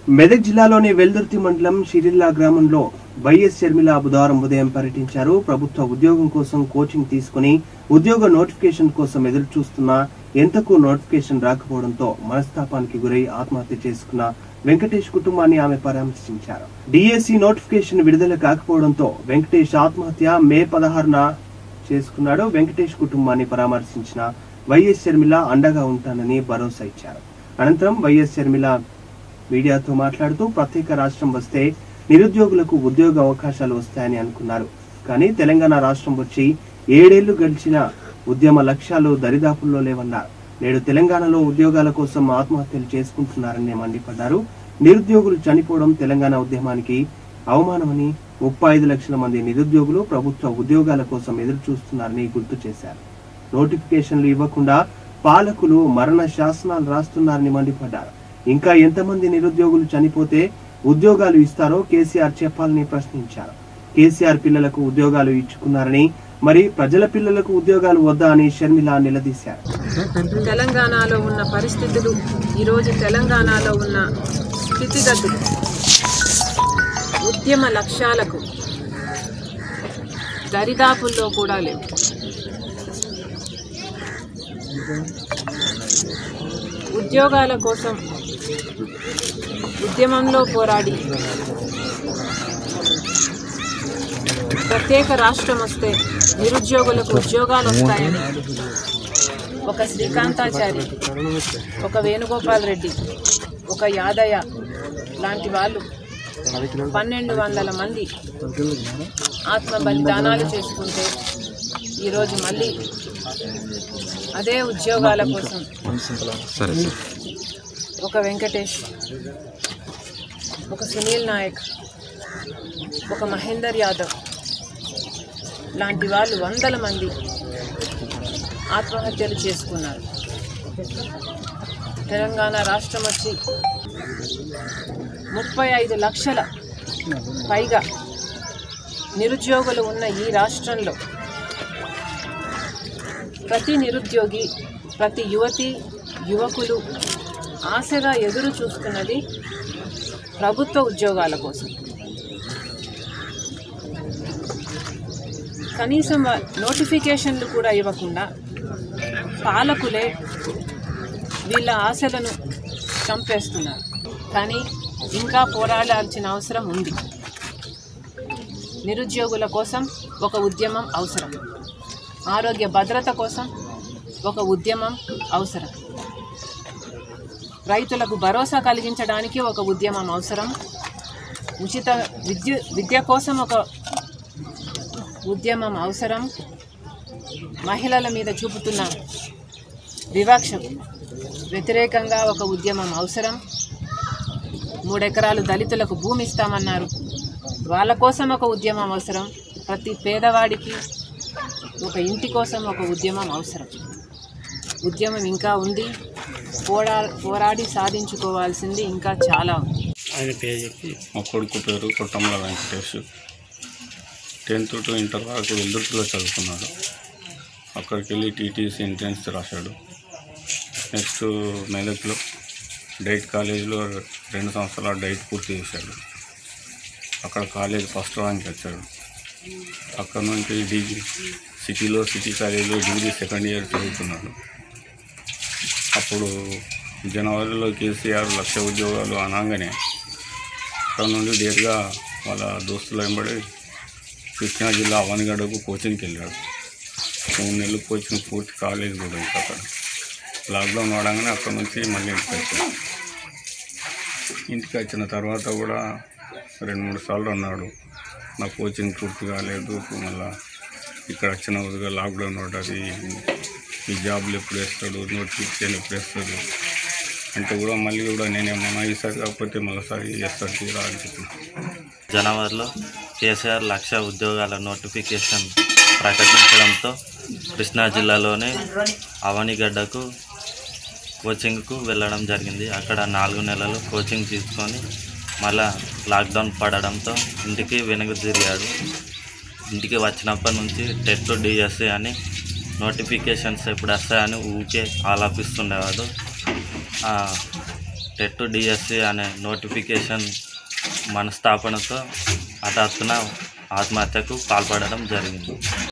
మెదక్ జిల్లాలోని వెల్దుర్తి మండలం షిరిల్లా గ్రామంలో వైఎస్ షర్మిల బుధవారం ఉదయం పర్యటించారు ప్రభుత్వ ఉద్యోగం కోసం కోచింగ్ తీసుకుని ఉద్యోగ నోటిఫికేషన్ కోసం ఎదురు చూస్తున్నా ఎంతకు నోటిఫికేషన్ రాకపోవడంతో మనస్తాపానికి గురై ఆత్మహత్య చేసుకున్న వెంకటేష్ కుటుంబాన్ని ఆమె పరామర్శించారు డిఎస్సి నోటిఫికేషన్ విడుదల కాకపోవడంతో వెంకటేష్ ఆత్మహత్య మే పదహారున చేసుకున్నాడు వెంకటేష్ కుటుంబాన్ని పరామర్శించిన వైఎస్ షర్మిల అండగా ఉంటానని భరోసా ఇచ్చారు అనంతరం వైఎస్ షర్మిల మీడియాతో మాట్లాడుతూ ప్రత్యేక రాష్ట్రం వస్తే నిరుద్యోగులకు ఉద్యోగ అవకాశాలు వస్తాయని అనుకున్నారు కానీ తెలంగాణ రాష్ట్రం వచ్చి ఏడేళ్లు గడిచిన ఉద్యమ లక్ష్యాలు దరిదాపుల్లో లేవన్నారు నేడు తెలంగాణలో ఉద్యోగాల కోసం ఆత్మహత్యలు చేసుకుంటున్నారని మండిపడ్డారు నిరుద్యోగులు చనిపోవడం తెలంగాణ ఉద్యమానికి అవమానమని ముప్పై ఐదు లక్షల మంది నిరుద్యోగులు ప్రభుత్వ ఉద్యోగాల కోసం ఎదురు చూస్తున్నారని గుర్తు చేశారు నోటిఫికేషన్లు ఇవ్వకుండా పాలకులు మరణ శాసనాలు రాస్తున్నారని మండిపడ్డారు ఇంకా ఎంతమంది నిరుద్యోగులు చనిపోతే ఉద్యోగాలు ఇస్తారో కేసీఆర్ చెప్పాలని ప్రశ్నించారు కేసీఆర్ పిల్లలకు ఉద్యోగాలు ఇచ్చుకున్నారని మరి ప్రజల పిల్లలకు ఉద్యోగాలు వద్దా అని షర్మిల నిలదీశారు తెలంగాణలో ఉన్న పరిస్థితులు ఈరోజు తెలంగాణలో ఉన్న స్థితిగతులు ఉద్యమ లక్ష్యాలకు దరిదాపుల్లో కూడా లేవు ఉద్యోగాల కోసం ఉద్యమంలో పోరాడి ప్రత్యేక రాష్ట్రం వస్తే నిరుద్యోగులకు ఉద్యోగాలు వస్తాయని ఒక శ్రీకాంతాచారి ఒక వేణుగోపాల్ రెడ్డి ఒక యాదయ్య లాంటి వాళ్ళు పన్నెండు వందల మంది ఆత్మ బలిదానాలు చేసుకుంటే ఈరోజు మళ్ళీ అదే ఉద్యోగాల కోసం ఒక వెంకటేష్ ఒక సునీల్ నాయక్ ఒక మహేందర్ యాదవ్ లాంటి వాళ్ళు వందల మంది ఆత్మహత్యలు చేసుకున్నారు తెలంగాణ రాష్ట్రం వచ్చి ముప్పై ఐదు లక్షల పైగా నిరుద్యోగులు ఉన్న ఈ రాష్ట్రంలో ప్రతి నిరుద్యోగి ప్రతి యువతి యువకులు ఆశగా ఎదురు చూస్తున్నది ప్రభుత్వ ఉద్యోగాల కోసం కనీసం వా- నోటిఫికేషన్లు కూడా ఇవ్వకుండా పాలకులే వీళ్ళ ఆశలను చంపేస్తున్నారు కానీ ఇంకా పోరాడాల్సిన అవసరం ఉంది నిరుద్యోగుల కోసం ఒక ఉద్యమం అవసరం ఆరోగ్య భద్రత కోసం ఒక ఉద్యమం అవసరం రైతులకు భరోసా కలిగించడానికి ఒక ఉద్యమం అవసరం ఉచిత విద్యు విద్య కోసం ఒక ఉద్యమం అవసరం మహిళల మీద చూపుతున్న వివక్షకు వ్యతిరేకంగా ఒక ఉద్యమం అవసరం మూడెకరాలు దళితులకు భూమి ఇస్తామన్నారు వాళ్ళ కోసం ఒక ఉద్యమం అవసరం ప్రతి పేదవాడికి ఒక ఇంటి కోసం ఒక ఉద్యమం అవసరం ఉద్యమం ఇంకా ఉంది పోరా పోరాడి సాధించుకోవాల్సింది ఇంకా చాలా ఉంది మా కొడుకు పేరు Kottammala Venkatesh tenth to inter వరకు వెల్దుర్తిలో చదువుకున్నాడు అక్కడికి వెళ్ళి టీటీసీ ఎంట్రన్స్ రాశాడు నెక్స్ట్ మెదక్లో డైట్ కాలేజీలో రెండు సంవత్సరాల డైట్ పూర్తి చేశాడు అక్కడ కాలేజ్ ఫస్ట్ ర్యాంక్ వచ్చాడు అక్కడ నుంచి డిగ్రీ సిటీలో సిటీ కాలేజీలో డిగ్రీ సెకండ్ ఇయర్ చదువుతున్నాడు అప్పుడు జనవరిలో కేసీఆర్ లక్ష ఉద్యోగాలు అనగానే అక్కడ నుండి డేర్గా వాళ్ళ దోస్తులు వెంబడి కృష్ణా జిల్లా అవనిగడకు కోచింగ్కి వెళ్ళాడు మూడు నెలలు కోచింగ్ పూర్తి కాలేజ్ కూడా ఇంకా అక్కడ లాక్డౌన్ వాడగానే అక్కడ నుంచి మళ్ళీ ఇంటికి వచ్చాడు ఇంటికి వచ్చిన తర్వాత కూడా రెండు మూడు సార్లు అన్నాడు నా కోచింగ్ పూర్తి కాలేదు మళ్ళా ఇక్కడ వచ్చిన వదిగా లాక్డౌన్ పడ్డది ఈ జాబ్లు ఎప్పుడు వేస్తాడు నోటిఫికేషన్ ఎప్పుడు వేస్తాడు అంటే కూడా మళ్ళీ కూడా నేనేమన్నా ఈసారి కాకపోతే మళ్ళీసారి చేస్తాడు తీరా అని చెప్పి జనవరిలో కేసీఆర్ లక్ష ఉద్యోగాల నోటిఫికేషన్ ప్రకటించడంతో కృష్ణా జిల్లాలోని అవనిగడ్డకు కోచింగ్కు వెళ్ళడం జరిగింది అక్కడ నాలుగు నెలలు కోచింగ్ తీసుకొని మళ్ళా లాక్డౌన్ పడడంతో ఇంటికి వెనుక తిరిగాడు ఇంటికి వచ్చినప్పటి నుంచి టెట్ డిఎస్సి అని నోటిఫికేషన్స్ ఎప్పుడు వస్తాయని ఊకే ఆలాపిస్తుండేవాడు టెట్ డిఎస్సి అనే నోటిఫికేషన్ మనస్తాపనతో హఠాత్తున ఆత్మహత్యకు పాల్పడడం జరిగింది